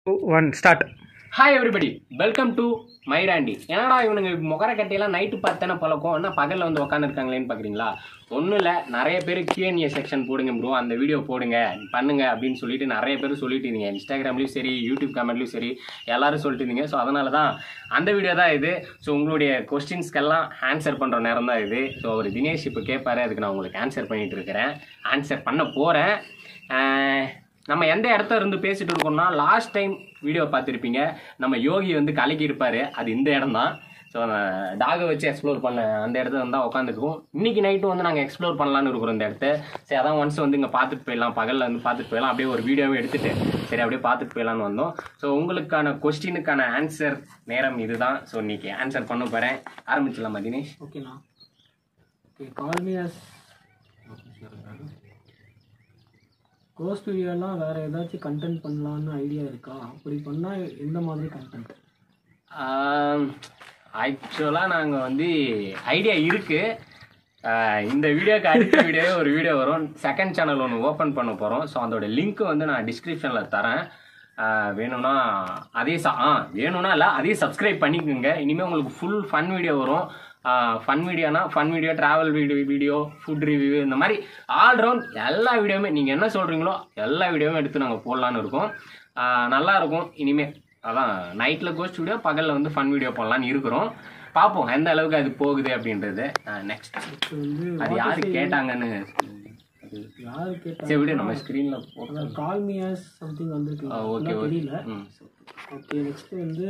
One start hi everybody welcome to மைராண்டி என்னடா இவனுங்க முகர கட்டையெல்லாம் நைட்டு பார்த்தானே பழக்கம் என்ன பகலில் வந்து உட்காந்துருக்காங்களேன்னு பார்க்குறீங்களா ஒன்றும் இல்லை நிறைய பேர் கியூஎன்ஏ செக்ஷன் போடுங்க ப்ரோ அந்த வீடியோ போடுங்க பண்ணுங்க அப்படின்னு சொல்லிட்டு நிறைய பேர் சொல்லிட்டு இருந்தீங்க இன்ஸ்டாகிராம்லேயும் சரி யூடியூப் கமெண்ட்லையும் சரி எல்லாரும் சொல்லிட்டு இருந்தீங்க ஸோ அதனால தான் அந்த வீடியோ தான் இது ஸோ உங்களுடைய கொஸ்டின்ஸ்க்கெல்லாம் ஆன்சர் பண்ணுற நேரம் தான் இது ஸோ அவர் தினேஷ் இப்போ கேட்பாரு அதுக்கு நான் உங்களுக்கு ஆன்சர் பண்ணிட்டு இருக்கிறேன் ஆன்சர் பண்ண போகிறேன் நம்ம எந்த இடத்த இருந்து பேசிட்டு இருக்கோம்னா லாஸ்ட் டைம் வீடியோ பார்த்துருப்பீங்க நம்ம யோகி வந்து கலக்கி இருப்பாரு அது இந்த இடம் தான் ஸோ டாகை வச்சு எக்ஸ்ப்ளோர் பண்ண அந்த இடத்துல தான் உட்காந்துருக்கோம் இன்னைக்கு நைட்டு வந்து நாங்கள் எக்ஸ்ப்ளோர் பண்ணலான்னு இருக்கிறோம் இந்த இடத்த சரி அதான் ஒன்ஸ் வந்து இங்கே பார்த்துட்டு போயிடலாம் பகலில் வந்து பார்த்துட்டு போயிடலாம் அப்படியே ஒரு வீடியோவே எடுத்துட்டு சரி அப்படியே பார்த்துட்டு போயிடலான்னு வந்தோம் ஸோ உங்களுக்கான கொஸ்டினுக்கான ஆன்சர் நேரம் இதுதான் ஸோ இன்னைக்கு ஆன்சர் பண்ண போகிறேன் ஆரம்பிச்சிடலாமா தினேஷ் ஓகேண்ணா ஓகே கால்மியாஸ் கோஸ்ட் வீடியோலாம் வேறு ஏதாச்சும் கண்டென்ட் பண்ணலான்னு ஐடியா இருக்கா அப்படி பண்ணால் எந்த மாதிரி கண்டென்ட் ஆக்சுவலாக நாங்கள் வந்து ஐடியா இருக்குது இந்த வீடியோக்கு அடுத்த வீடியோவே ஒரு வீடியோ வரும் செகண்ட் சேனல் ஒன்று ஓப்பன் பண்ண போகிறோம் ஸோ அதோட லிங்க் வந்து நான் டிஸ்கிரிப்ஷனில் தரேன் ஆஹ் வேணும்னா அதே ச ஆ வேணும்னா இல்லை அதே சப்ஸ்கிரைப் பண்ணிக்கோங்க இனிமேல் உங்களுக்கு ஃபுல் ஃபன் வீடியோ வரும் ஃபன் வீடியோனா fun video travel video video food review allround மாதிரி ஆல்ரவுண்ட் எல்லா வீடியோவுமே நீங்கள் என்ன சொல்கிறீங்களோ எல்லா வீடியோவும் எடுத்து நாங்கள் போடலான்னு இருக்கோம் ஆஹ் நல்லா இருக்கும் இனிமேல் அதான் நைட்டில் கோஸ்ட் வீடியோ பகலில் வந்து ஃபன் வீடியோ போடலான்னு இருக்கிறோம் பார்ப்போம் எந்த அளவுக்கு அது போகுது அப்படின்றது நெக்ஸ்ட் இப்போ வந்து அது யாரு கேட்டாங்கன்னு யார் கேட்டா சரி விடு நம்ம ஸ்க்ரீனில் போட்டோம் கால்மியாஸ் சம்திங் வந்திருக்கு ஓகே ஓகே தெரியல ம் ஓகே நெக்ஸ்ட் வந்து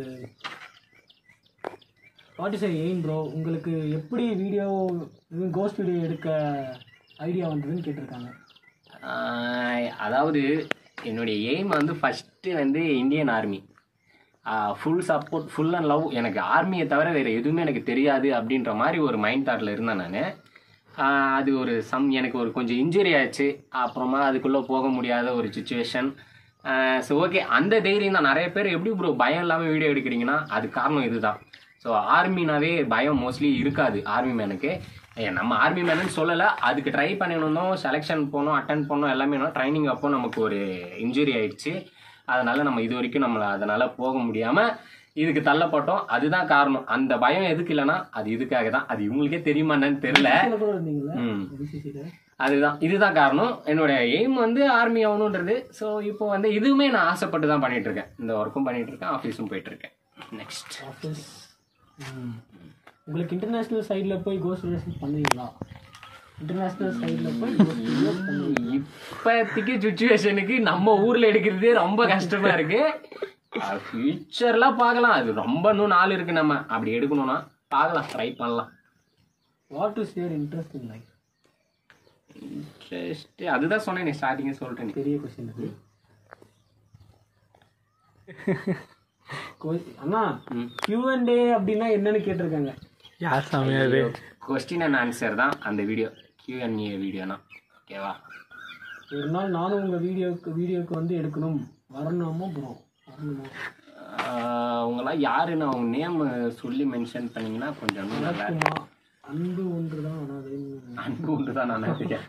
வாட் இஸ் எய்ம் ப்ரோ உங்களுக்கு எப்படி வீடியோ கோஸ்ட் வீடியோ எடுக்க ஐடியா வந்ததுன்னு கேட்டிருக்காங்க ஆஹ் அதாவது என்னுடைய எய்ம் வந்து ஃபஸ்ட்டு வந்து Indian army full support full and love எனக்கு ஆர்மியை தவிர வேறு எதுவுமே எனக்கு தெரியாது அப்படின்ற மாதிரி ஒரு மைண்ட் தாட்டில் இருந்தேன் நான் அது ஒரு சம் எனக்கு ஒரு கொஞ்சம் இன்ஜுரி ஆச்சு அப்புறமா அதுக்குள்ளே போக முடியாத ஒரு சுச்சுவேஷன் ஸோ ஓகே அந்த தைரியம் தான் நிறைய பேர் எப்படி ப்ரோ பயம் இல்லாமல் வீடியோ எடுக்கிறீங்கன்னா அது காரணம் இதுதான் ஸோ ஆர்மினாவே பயம் மோஸ்ட்லி இருக்காது ஆர்மி மேனுக்கு ஏன் நம்ம ஆர்மி மேனு சொல்லலை அதுக்கு ட்ரை பண்ணிருந்தோம் செலெக்ஷன் போனோம் அட்டன் பண்ணோம் எல்லாமே ட்ரைனிங் அப்போ நமக்கு ஒரு இன்ஜுரி ஆயிடுச்சு அதனால நம்ம இது வரைக்கும் நம்மளை அதனால போக முடியாமல் இதுக்கு தள்ளப்பட்டோம் அதுதான் காரணம் அந்த பயம் எதுக்கு இல்லைன்னா அது இதுக்காக தான் அது இவங்களுக்கே தெரியுமா என்னன்னு தெரியல இதுல கூட இருந்தீங்களா ம் NCC-ல? அதுதான் இதுதான் காரணம் என்னோட எய்ம் வந்து ஆர்மி ஆகணுன்றது ஸோ இப்போ வந்து இதுவுமே நான் ஆசைப்பட்டு தான் பண்ணிட்டு இருக்கேன் இந்த ஒர்க்கும் பண்ணிட்டு இருக்கேன் ஆஃபீஸும் போயிட்டு இருக்கேன் நெக்ஸ்ட் ஆஃபீஸ் ம். உங்களுக்கு இன்டர்நேஷ்னல் சைடில் போய் கோஸ்ட் வீடியோஸ் பண்ணுவீங்களா இன்டர்நேஷ்னல் சைடில் போய் கோஸ்ட் வீடியோஸ் பண்ணுவீங்களா இப்போதைக்கு சுச்சுவேஷனுக்கு நம்ம ஊர்ல எடுக்கிறதே ரொம்ப கஷ்டமா இருக்கு ஃபியூச்சர்லாம் பார்க்கலாம் அது ரொம்ப இன்னும் நாள் இருக்கு நம்ம அப்படி எடுக்கணும்னா பார்க்கலாம் ட்ரை பண்ணலாம் what is your interest in life interest அதுதான் சொன்னேன் ஸ்டார்டிங்கே சொல்லிட்டேன் பெரிய கொஸ்டின் அது கொ- அண்ணா Q&A அப்படின்னா என்னன்னு கேட்டிருக்காங்க யார் சாமியாது கொஸ்டின் அண்ட் ஆன்சர் தான் அந்த வீடியோ கியூஎன்ஏ வீடியோனா ஓகேவா ஒரு நாள் நானும் உங்கள் வீடியோக்கு வீடியோக்கு வந்து எடுக்கணும் வரணுமா ப்ரோ வரணுமா ஆஹ் உங்களாம் யாருன்னு அவங்க நேம் சொல்லி மென்ஷன் பண்ணீங்கன்னா கொஞ்சம் இன்னும் நல்லா சும்மா அன்பு ஒன்று தான் ஆனால் அன்பு உண்டு தான் நான் நினைக்கிறேன்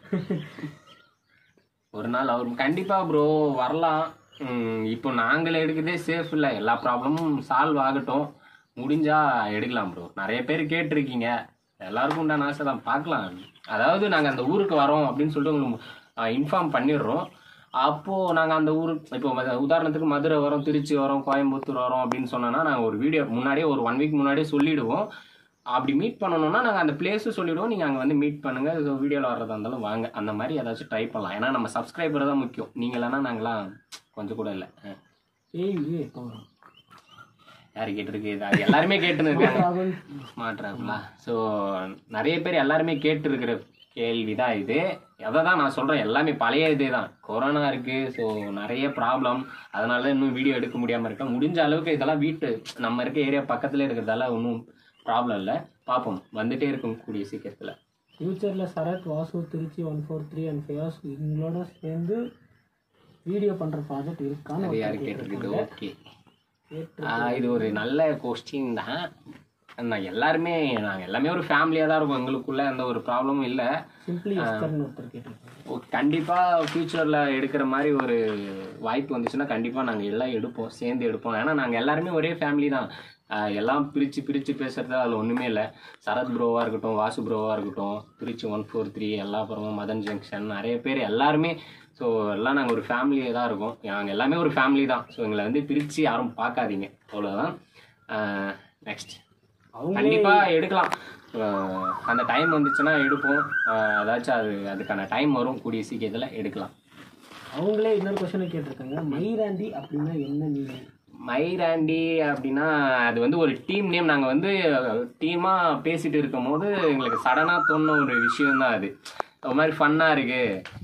ஒரு நாள் அவர் கண்டிப்பா ப்ரோ வரலாம் உம், இப்போ நாங்களே எடுக்கிறதே சேஃப் இல்லை எல்லா ப்ராப்ளமும் சால்வ் ஆகட்டும் முடிஞ்சா எடுக்கலாம் ப்ரோ நிறைய பேர் கேட்டிருக்கீங்க எல்லாருக்கும் உண்டான ஆசை தான் பார்க்கலாம் அதாவது நாங்கள் அந்த ஊருக்கு வரோம் அப்படின்னு சொல்லிட்டு உங்களுக்கு இன்ஃபார்ம் பண்ணிடுறோம் அப்போது நாங்கள் அந்த ஊருக்கு இப்போ மத- உதாரணத்துக்கு மதுரை வரோம் திருச்சி வரோம் கோயம்புத்தூர் வரோம் அப்படின்னு சொன்னோன்னா நாங்கள் ஒரு வீடியோ முன்னாடியே ஒரு ஒன் வீக் முன்னாடியே சொல்லிடுவோம் அப்படி மீட் பண்ணணும்னா நாங்கள் அந்த பிளேஸும் சொல்லிடுவோம் நீங்கள் அங்கே வந்து மீட் பண்ணுங்க ஸோ வீடியோவில் வர்றதா இருந்தாலும் வாங்க அந்த மாதிரி ஏதாச்சும் ட்ரை பண்ணலாம் ஏன்னா நம்ம சப்ஸ்கிரைபர் தான் முக்கியம் நீங்கள் இல்லைன்னா நாங்களாம் கொஞ்சம் கூட இல்லை ஏய் இது எப்போ வரும் யார் கேட்டிருக்கு இது அது எல்லாருமே கேட்டுன்னு இருக்காங்க ராகுல் ஸ்மார்ட் ட்ராப்லா ஸோ நிறைய பேர் எல்லாருமே கேட்டு இருக்கிற கேள்வி தான் இது அதை தான் நான் சொல்கிறேன் எல்லாமே பழைய இதே தான் கொரோனா இருக்குது ஸோ நிறைய ப்ராப்ளம் அதனால இன்னும் வீடியோ எடுக்க முடியாமல் இருக்கேன் முடிஞ்ச அளவுக்கு இதெல்லாம் வீட்டு நம்ம இருக்க ஏரியா பக்கத்தில் இருக்கிறதால ஒன்றும் ப்ராப்ளம் இல்லை பார்ப்போம் வந்துட்டே இருக்கும் கூடிய சீக்கிரத்தில் ஃப்யூச்சரில் Sarath Vasu Trichy one four three and five இவங்களோட சேர்ந்து வீடியோ பண்ணுற ப்ராஜெக்ட் இருக்கான்னு அது யார் ஒருத்தர் கேட்டிருக்குது கேட்டிருக்காங்க. ஓகே கேட்டு இது ஒரு நல்ல கொஸ்டின் தான் நான் எல்லாருமே நாங்கள் எல்லாமே ஒரு ஃபேமிலியாக தான் இருக்கோம் எங்களுக்குள்ள எந்த ஒரு ப்ராப்ளமும் இல்லை சிம்பிளி எஸ்தர்னு ஒருத்தர் கேட்டிருக்காங்க கண்டிப்பாக ஃப்யூச்சரில் எடுக்கிற மாதிரி ஒரு வாய்ப்பு வந்துச்சுன்னா கண்டிப்பாக நாங்கள் எல்லாம் எடுப்போம் சேர்ந்து எடுப்போம் ஏன்னா நாங்கள் எல்லாருமே ஒரே ஃபேமிலி தான் ஆஹ் எல்லாம் பிரித்து பிரித்து பேசுறது அதில் ஒன்றுமே இல்லை சரத் ப்ரோவாக இருக்கட்டும் வாசு ப்ரோவாக இருக்கட்டும் திருச்சி ஒன் ஃபோர் த்ரீ எல்லா அப்புறமா மதன் ஜங்ஷன் நிறைய பேர் எல்லாருமே ஸோ எல்லாம் நாங்கள் ஒரு ஃபேமிலியே தான் இருக்கோம் நாங்கள் எல்லாமே ஒரு ஃபேமிலி தான் ஸோ எங்களை வந்து பிரித்து யாரும் பார்க்காதீங்க அவ்வளோதான் நெக்ஸ்ட் அவங்களே கண்டிப்பா எடுக்கலாம் அஹ் அந்த டைம் வந்துச்சுன்னா எடுப்போம் அஹ் ஏதாச்சும் அது அதுக்கான டைம் வரும் கூடிய சீக்கிரத்தில் எடுக்கலாம் அவங்களே இன்னொரு கொஸ்டின் கேட்டிருக்காங்க மயிராண்டி அப்படின்னா என்ன மீனிங் மைராண்டி அப்படின்னா அது வந்து ஒரு டீம் நேம் நாங்கள் வந்து டீமாக பேசிட்டு இருக்கும் போது எங்களுக்கு சடனாக தோணுன ஒரு விஷயம் தான் அது ஒரு மாதிரி ஃபன்னாக இருக்கு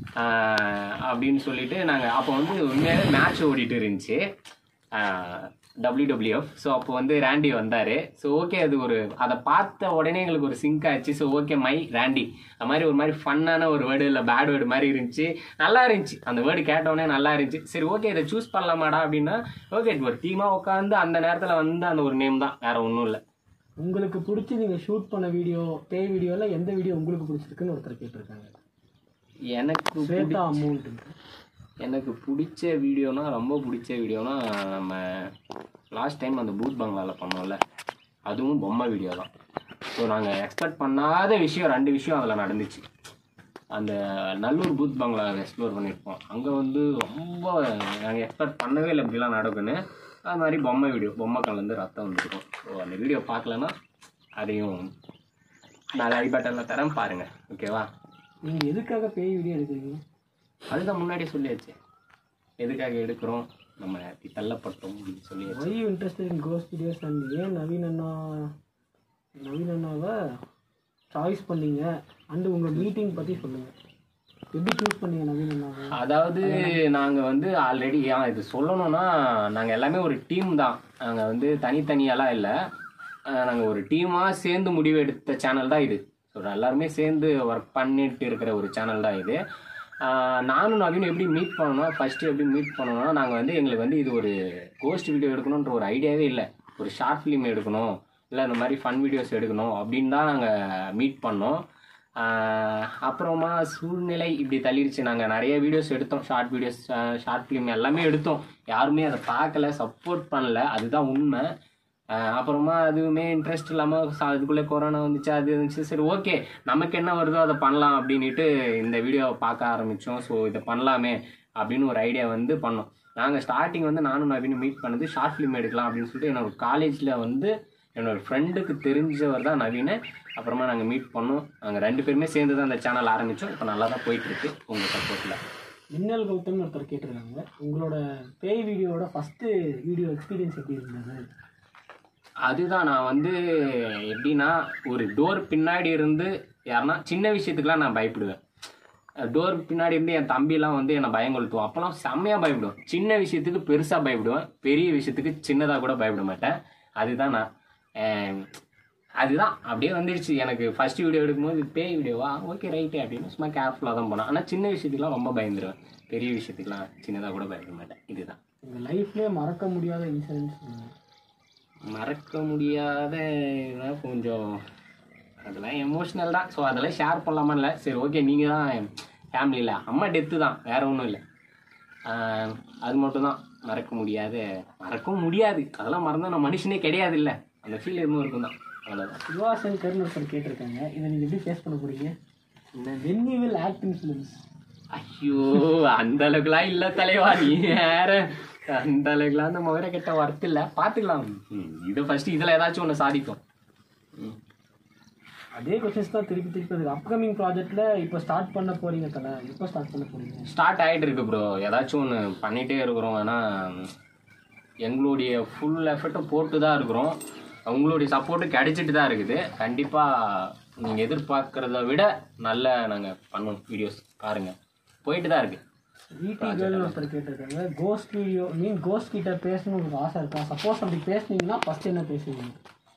ஆஹ் அப்படின்னு சொல்லிட்டு நாங்கள் அப்போ வந்து உண்மையாகவே மேட்ச் ஓடிட்டு இருந்துச்சு டபிள்யூடபிள்யூஎஃப் ஸோ அப்போ வந்து ரேண்டி வந்தார் ஸோ ஓகே அது ஒரு அதை பார்த்த உடனே எங்களுக்கு ஒரு சிங்க் ஆச்சு ஸோ ஓகே மை ரேண்டி அது மாதிரி ஒரு மாதிரி ஃபன்னான ஒரு வேர்டு இல்லை பேட் வேர்டு மாதிரி இருந்துச்சு நல்லா இருந்துச்சு அந்த வேர்டு கேட்டோடனே நல்லா இருந்துச்சு சரி ஓகே இதை சூஸ் பண்ணலாமாடா அப்படின்னா ஓகே ஒரு டீமாக உட்காந்து அந்த நேரத்தில் வந்து அந்த ஒரு நேம் தான் வேற ஒன்றும் இல்லை உங்களுக்கு பிடிச்சி நீங்கள் ஷூட் பண்ண வீடியோ பேய் வீடியோவில் எந்த வீடியோ உங்களுக்கு பிடிச்சிருக்குன்னு ஒருத்தர் கேட்டிருக்காங்க எனக்கு ஸ்வேதா அமௌண்ட் எனக்கு பிடிச்ச வீடியோனா ரொம்ப பிடிச்ச வீடியோனா நம்ம லாஸ்ட் டைம் அந்த பூத் பங்களாவில் பண்ணோம்ல அதுவும் பொம்மை வீடியோ தான் ஸோ நாங்கள் எக்ஸ்பெக்ட் பண்ணாத விஷயம் ரெண்டு விஷயம் அதில் நடந்துச்சு அந்த நல்லூர் பூத் பங்களா எக்ஸ்ப்ளோர் பண்ணியிருப்போம் அங்கே வந்து ரொம்ப நாங்கள் எக்ஸ்பெக்ட் பண்ணவே இல்லை இப்படிலாம் நடக்குன்னு அது மாதிரி பொம்மை வீடியோ பொம்மை கலந்து ரத்தம் வந்துருக்கும் ஸோ அந்த வீடியோ பார்க்கலன்னா அதையும் நான் ஐ பட்டனில் தரேன் பாருங்கள் ஓகேவா நீங்கள் எதுக்காக பேய் வீடியோ எடுக்கிறீங்க அதுதான் முன்னாடி சொல்லியாச்சு எதுக்காக எடுக்கிறோம் நம்ம இப்படி தள்ளப்பட்டோம் அப்படின்னு சொல்லியாச்சு why interested in ghost videos and ஏன் நவீன் அண்ணா நவீன் அண்ணாவை சாய்ஸ் பண்ணீங்க அண்டு உங்கள் மீட்டிங் பற்றி சொல்லுங்கள் எப்படி சூஸ் பண்ணீங்க நவீன் அண்ணாவை அதாவது நாங்கள் வந்து ஆல்ரெடி இது சொல்லணும்னா நாங்கள் எல்லாமே ஒரு டீம் தான் நாங்கள் வந்து தனித்தனியெல்லாம் இல்லை நாங்கள் ஒரு டீமாக சேர்ந்து முடிவு எடுத்த சேனல் தான் இது ஸோ எல்லாருமே சேர்ந்து ஒர்க் பண்ணிட்டு இருக்கிற ஒரு சேனல் தான் இது ஆஹ் நானும் நவீனும் எப்படி மீட் பண்ணோம்னா ஃபஸ்ட்டு எப்படி மீட் பண்ணோம்னா நாங்கள் வந்து எங்களுக்கு வந்து இது ஒரு கோஸ்ட் வீடியோ எடுக்கணுன்ற ஒரு ஐடியாவே இல்லை ஒரு ஷார்ட் ஃபிலிம் எடுக்கணும் இல்லை இந்த மாதிரி ஃபன் வீடியோஸ் எடுக்கணும் அப்படின்னு தான் நாங்கள் மீட் பண்ணோம் ஆஹ் அப்புறமா சூழ்நிலை இப்படி தள்ளிடுச்சு நாங்கள் நிறைய வீடியோஸ் எடுத்தோம் ஷார்ட் வீடியோஸ் ஷார்ட் ஃபிலிம் எல்லாமே எடுத்தோம் யாருமே அதை பார்க்கல சப்போர்ட் பண்ணல அதுதான் உண்மை ஆஹ் அப்புறமா அதுவுமே இன்ட்ரெஸ்ட் இல்லாமல் அதுக்குள்ளே கொரோனா வந்துச்சு அது இருந்துச்சு சரி ஓகே நமக்கு என்ன வருதோ அதை பண்ணலாம் அப்படின்ட்டு இந்த வீடியோவை பார்க்க ஆரம்பித்தோம் ஸோ இதை பண்ணலாமே அப்படின்னு ஒரு ஐடியா வந்து பண்ணோம் நாங்கள் ஸ்டார்டிங் வந்து நானும் நவீனும் மீட் பண்ணது ஷார்ட் ஃபிலிம் எடுக்கலாம் அப்படின்னு சொல்லிட்டு என்னோட காலேஜில் வந்து என்னோட ஃப்ரெண்டுக்கு தெரிஞ்சவர் தான் நவீன் அப்புறமா நாங்கள் மீட் பண்ணோம் நாங்கள் ரெண்டு பேருமே சேர்ந்து தான் அந்த சேனல் ஆரம்பித்தோம் இப்போ நல்லா தான் போயிட்டுருக்கு உங்கள் சப்போர்ட்டில் மின்னல் கௌதம்னு ஒருத்தர் கேட்டிருக்காங்க உங்களோட பேய் வீடியோவோட ஃபஸ்ட்டு வீடியோ எக்ஸ்பீரியன்ஸ் எப்படி இருந்தது அதுதான் நான் வந்து எப்படின்னா ஒரு டோர் பின்னாடி இருந்து யாருன்னா சின்ன விஷயத்துக்குலாம் நான் பயப்படுவேன் டோர் பின்னாடி இருந்து என் தம்பிலாம் வந்து என்னை பயங்கொளுத்துவோம் அப்போலாம் செம்மையாக பயப்படுவேன் சின்ன விஷயத்துக்கு பெருசாக பயப்படுவேன் பெரிய விஷயத்துக்கு சின்னதாக கூட பயப்பட மாட்டேன் அதுதான் நான் ஆம், அதுதான் அப்படியே வந்துடுச்சு எனக்கு ஃபர்ஸ்ட் வீடியோ எடுக்கும்போது இது பேய் வீடியோவா ஓகே ரைட்டு அப்படின்னு சும்மா கேர்ஃபுல்லாக தான் போனேன் ஆனால் சின்ன விஷயத்துக்குலாம் ரொம்ப பயந்துருவேன் பெரிய விஷயத்துக்குலாம் சின்னதாக கூட பயப்பட மாட்டேன் இதுதான் உங்கள் லைஃப்லேயே மறக்க முடியாத இன்சிடென்ட்ஸ் மறக்க முடியாத இதெல்லாம் கொஞ்சம் அதெல்லாம் எமோஷ்னல் தான் ஸோ அதெல்லாம் ஷேர் பண்ணலாமா இல்லை சரி ஓகே நீங்கள் தான் ஃபேமிலியில் அம்மா டெத்து தான் வேற ஒன்றும் இல்லை ஆஹ் அது மட்டும் தான் மறக்க முடியாத மறக்கவும் முடியாது அதெல்லாம் மறந்தா நான் மனுஷனே கிடையாது இல்லை அந்த ஃபீல் எதுவும் இருக்கும் தான் அவ்வளோதான் சிவா சங்கர்னு ஒருத்தர் கேட்டிருக்காங்க இதை நீங்கள் எப்படி ஃபேஸ் பண்ண போறீங்க when you will act in films ஐயோ அந்த அளவுக்குலாம் இல்லை தலைவா நீ வேற அந்த அளவுக்குலாம் அந்த முகர கெட்ட ஒர்த் இல்லை பார்த்துக்கலாம் ம், இது ஃபர்ஸ்ட் இதில் ஏதாச்சும் ஒன்று சாதிக்கும் ம் அதே கொஸ்டின்ஸ் தான் திருப்பி திருப்பி அதுக்கு அப்கமிங் ப்ராஜெக்ட்ல இப்போ ஸ்டார்ட் பண்ண போறீங்க தலை எப்போ ஸ்டார்ட் பண்ண போறீங்க ஸ்டார்ட் ஆகிட்டு இருக்கு ப்ரோ ஏதாச்சும் ஒன்று பண்ணிகிட்டே இருக்கிறோம் ஆனால் எங்களுடைய ஃபுல் எஃபர்ட்டும் போட்டு தான் இருக்கிறோம் உங்களுடைய சப்போர்ட்டு கிடைச்சிட்டு தான் இருக்குது கண்டிப்பாக நீங்கள் எதிர்பார்க்குறத விட நல்ல நாங்கள் பண்ணுவோம் வீடியோஸ் பாருங்கள் போயிட்டு தான் இருக்குது வீட்டி கேர்ள்னு ஒருத்தர் கேட்டிருக்காங்க கோஸ்ட் வீடியோ மீன் கோஸ்ட் கிட்ட பேசணும்னு உங்களுக்கு ஆசை இருக்கா சப்போஸ் அப்படி பேசுனீங்கன்னா ஃபர்ஸ்ட் என்ன பேசுவீங்க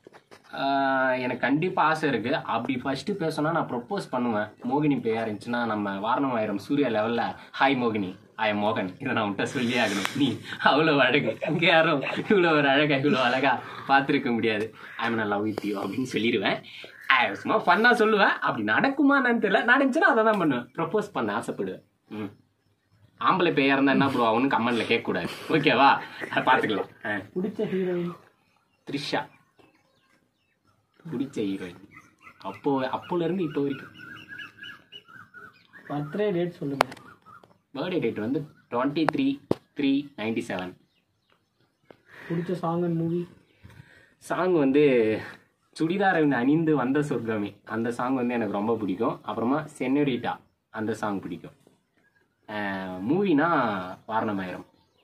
ஆஹ் எனக்கு கண்டிப்பாக ஆசை இருக்குது அப்படி ஃபஸ்ட்டு பேசணும்னா நான் ப்ரொப்போஸ் பண்ணுவேன் மோகினி பேயா இருந்துச்சுன்னா நம்ம வாரணம் ஆயிரம் சூர்யா லெவலில் ஹாய் மோகினி ஐ எம் மோகன் இதை நான் உன்ட்ட சொல்லியே ஆகணும் நீ அவ்வளோ அழகு இங்கே யாரும் இவ்வளோ ஒரு அழகா இவ்வளோ அழகா பார்த்துருக்க முடியாது I am love with you அப்படின்னு சொல்லிடுவேன் I சும்மா ஃபன்னாக சொல்லுவேன் அப்படி நடக்குமான்னு தெரியல நடந்துச்சுன்னா அதை தான் பண்ணுவேன் ப்ரப்போஸ் பண்ண ஆசைப்படுவேன் ம் ஆம்பளை பேயா இருந்தா என்ன ப்ரோ அவனு கமெண்ட்ல கேட்கக்கூடாது ஓகேவா அதை பார்த்துக்கலாம் ஆ பிடிச்ச ஹீரோயின் த்ரிஷா பிடிச்ச ஹீரோயின் அப்போ அப்போல இருந்து இப்போ வரைக்கும் பர்த்டே டேட் சொல்லுங்க பர்த்டே டேட் வந்து twenty three three ninety seven பிடிச்ச சாங் அண்ட் மூவி சாங் வந்து சுடிதார் அணிந்து வந்த சொர்க்கமே அந்த சாங் வந்து எனக்கு ரொம்ப பிடிக்கும் அப்புறமா சென்னரிட்டா அந்த சாங் பிடிக்கும் மூவினா வாரணமாயிரம்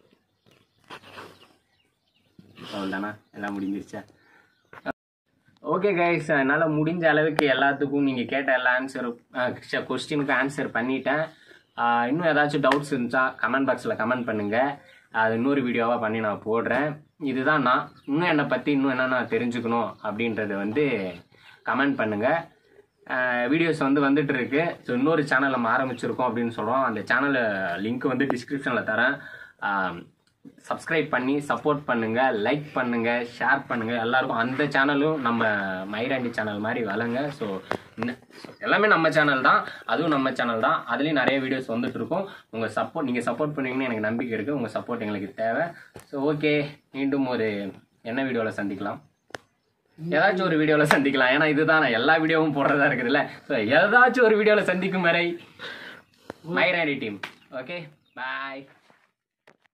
அவ்வளோதானா எல்லாம் முடிஞ்சிருச்சா ஓகே கைஸ் என்னால் முடிஞ்ச அளவுக்கு எல்லாத்துக்கும் நீங்கள் கேட்ட எல்லா ஆன்சரும் கொஸ்டினுக்கு ஆன்சர் பண்ணிட்டேன் ஆஹ் இன்னும் ஏதாச்சும் டவுட்ஸ் இருந்துச்சா கமெண்ட் பாக்ஸில் கமெண்ட் பண்ணுங்கள் அது இன்னொரு வீடியோவாக பண்ணி நான் போடுறேன் இதுதான் நான் இன்னும் என்னை பற்றி இன்னும் என்னென்ன தெரிஞ்சுக்கணும் அப்படின்றத வந்து கமெண்ட் பண்ணுங்கள் வீடியோஸ் வந்து வந்துட்டு இருக்கு ஸோ இன்னொரு சேனல் நம்ம ஆரம்பிச்சிருக்கோம் அப்படின்னு சொல்கிறோம் அந்த சேனல் லிங்க் வந்து டிஸ்கிரிப்ஷனில் தரேன் சப்ஸ்கிரைப் பண்ணி சப்போர்ட் பண்ணுங்க லைக் பண்ணுங்க ஷேர் பண்ணுங்க எல்லாருக்கும் அந்த சேனலும் நம்ம மைராண்டி சேனல் மாதிரி வளங்க ஸோ எல்லாமே நம்ம சேனல் தான் அதுவும் நம்ம சேனல் தான் அதுலேயும் நிறைய வீடியோஸ் வந்துட்டு இருக்கும் உங்கள் சப்போர்ட் நீங்கள் சப்போர்ட் பண்ணுவீங்கன்னு எனக்கு நம்பிக்கை இருக்குது உங்கள் சப்போர்ட் எங்களுக்கு தேவை ஸோ ஓகே மீண்டும் ஒரு என்ன வீடியோவில் சந்திக்கலாம் ஏதாச்சும் ஒரு வீடியோவில் சந்திக்கலாம் ஏன்னா இதுதான் நான் எல்லா வீடியோவும் போடுறதா இருக்குதுல்ல ஸோ ஏதாச்சும் ஒரு வீடியோவில் சந்திக்கும் வரை மைராண்டி டீம் ஓகே பாய்